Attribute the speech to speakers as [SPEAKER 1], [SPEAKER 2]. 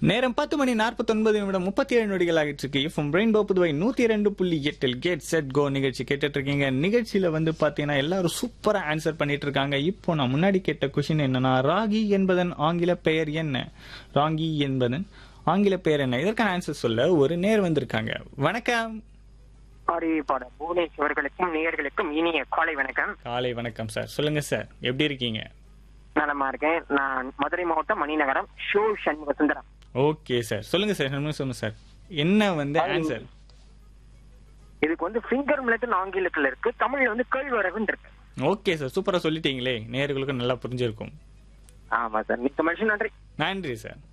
[SPEAKER 1] நேரம் பத்து மணி நாற்பத்தொன்பது நிமிடம் முப்பத்தி ஏழு நொடிகள் ஆகிட்டு இருக்கு இப்போ ரெயின்போ புதுவை நூத்தி ரெண்டு புள்ளி எட்டில் கேட் செட் கோ நிகழ்ச்சி கேட்டுட்டு இருக்கீங்க நிகழ்ச்சியில வந்து பாத்தீங்கன்னா எல்லாரும் சூப்பரா ஆன்சர் பண்ணிட்டு இருக்காங்க இப்போ நான் முன்னாடி கேட்ட கொஷின் என்னன்னா ராகி என்பதன் ஆங்கில பெயர் என்ன ராகி என்பதன் ஆங்கில பெயர் என்ன இதற்கான ஆன்சர் சொல்ல ஒரு நேர் வந்திருக்காங்க வணக்கம்
[SPEAKER 2] அறிவிப்பாளர் புவனேஸ்வர்களுக்கும் நேயர்களுக்கும் இனிய காலை வணக்கம்
[SPEAKER 1] காலை வணக்கம் சார் சொல்லுங்க சார் எப்படி இருக்கீங்க
[SPEAKER 2] நலமா இருக்கேன் நான் மதுரை மாவட்டம் மணிநகரம் ஷோ சண்முக சுந்தரம்
[SPEAKER 1] ஓகே சார் சொல்லுங்க சார் என்ன சொல்லுங்க சார் என்ன வந்து ஆன்சர்
[SPEAKER 2] இதுக்கு வந்து ஃபிங்கர் மிளட்னு ஆங்கிலத்துல இருக்கு தமிழ்ல வந்து கேழ்வரகுன்னு இருக்கு
[SPEAKER 1] ஓகே சார் சூப்பரா சொல்லிட்டீங்களே நேயர்களுக்கும் நல்லா புரிஞ்சிருக்கும்
[SPEAKER 2] ஆமா சார் மிக்க மனுஷன் நன்றி
[SPEAKER 1] நன்றி சார்